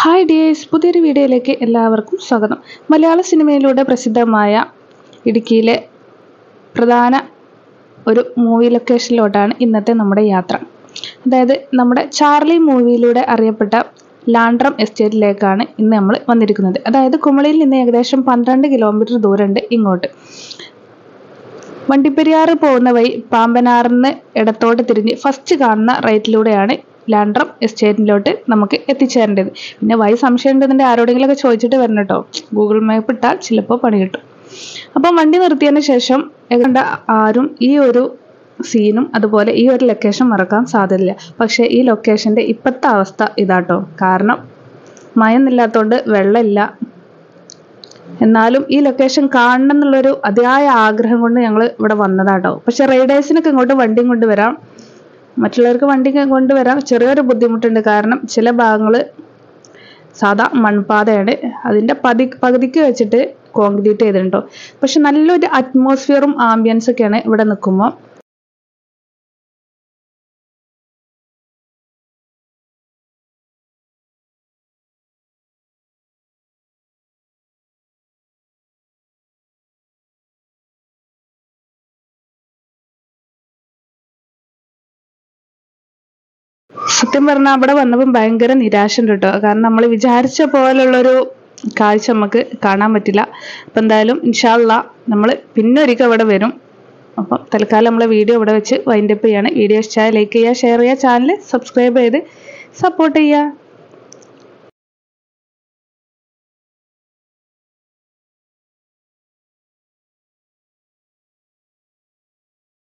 hi dears പുതിയൊരു വീഡിയോയിലേക്ക് എല്ലാവർക്കും സ്വാഗതം മലയാള സിനിമയിലൂടെ പ്രസിദ്ധമായ ഇടുക്കിയിലെ പ്രധാന ഒരു മൂവി ലൊക്കേഷനിലോട്ടാണ് ഇന്നത്തെ നമ്മുടെ യാത്ര അതായത് നമ്മുടെ ചാർലി മൂവിയിലൂടെ അറിയപ്പെട്ട ലാൻഡ്രം എസ്റ്റേറ്റിലേക്കാണ് ഇന്ന് നമ്മൾ വന്നിരിക്കുന്നത് അതായത് കുമളിയിൽ നിന്ന് ഏകദേശം പന്ത്രണ്ട് കിലോമീറ്റർ ദൂരമുണ്ട് ഇങ്ങോട്ട് വണ്ടിപ്പെരിയാറ് പോകുന്ന വഴി പാമ്പനാറിന്ന് ഇടത്തോട്ട് തിരിഞ്ഞ് ഫസ്റ്റ് കാണുന്ന റൈറ്റിലൂടെയാണ് ലാൻഡ്രം എസ്റ്റേറ്റിലോട്ട് നമുക്ക് എത്തിച്ചേരേണ്ടത് പിന്നെ വഴി സംശയം ഉണ്ടെന്നുണ്ടെങ്കിൽ ആരോടെങ്കിലുമൊക്കെ ചോദിച്ചിട്ട് വരണം കേട്ടോ ഗൂഗിൾ മാപ്പ് ഇട്ടാൽ ചിലപ്പോൾ പണി കിട്ടും അപ്പം വണ്ടി നിർത്തിയതിന് ശേഷം ഏതാണ്ട് ആരും ഈ ഒരു സീനും അതുപോലെ ഈ ഒരു ലൊക്കേഷൻ മറക്കാൻ സാധ്യതയില്ല പക്ഷേ ഈ ലൊക്കേഷൻ്റെ ഇപ്പോഴത്തെ അവസ്ഥ ഇതാട്ടോ കാരണം മയൊന്നില്ലാത്തതുകൊണ്ട് വെള്ളമില്ല എന്നാലും ഈ ലൊക്കേഷൻ കാണണം എന്നുള്ളൊരു അതിയായ ആഗ്രഹം കൊണ്ട് ഞങ്ങൾ ഇവിടെ വന്നതാട്ടോ പക്ഷെ റൈഡേഴ്സിനൊക്കെ ഇങ്ങോട്ട് വണ്ടിയും കൊണ്ടുവരാം മറ്റുള്ളവർക്ക് വണ്ടി കൊണ്ടുവരാം ചെറിയൊരു ബുദ്ധിമുട്ടുണ്ട് കാരണം ചില ഭാഗങ്ങൾ സാധാ മൺപാതയാണ് അതിൻ്റെ പതി പകുതിക്ക് വെച്ചിട്ട് കോൺക്രീറ്റ് ചെയ്തിട്ടുണ്ടോ പക്ഷെ നല്ലൊരു അറ്റ്മോസ്ഫിയറും ആംബിയൻസ് ഒക്കെയാണ് ഇവിടെ നിൽക്കുമ്പോൾ സത്യം പറഞ്ഞാൽ അവിടെ വന്നപ്പോൾ ഭയങ്കര നിരാശ ഉണ്ട് കേട്ടോ കാരണം നമ്മൾ വിചാരിച്ച പോലുള്ളൊരു കാഴ്ച നമുക്ക് കാണാൻ പറ്റില്ല അപ്പം എന്തായാലും ഇൻഷാല്ല നമ്മൾ പിന്നെ ഒരിക്കൽ ഇവിടെ വരും അപ്പം തൽക്കാലം നമ്മളെ വീഡിയോ ഇവിടെ വെച്ച് വൈൻഡപ്പ് ചെയ്യാണ് വീഡിയോ ഇഷ്ടമായ ലൈക്ക് ചെയ്യുക ഷെയർ ചെയ്യുക ചാനൽ സബ്സ്ക്രൈബ് ചെയ്ത് സപ്പോർട്ട് ചെയ്യുക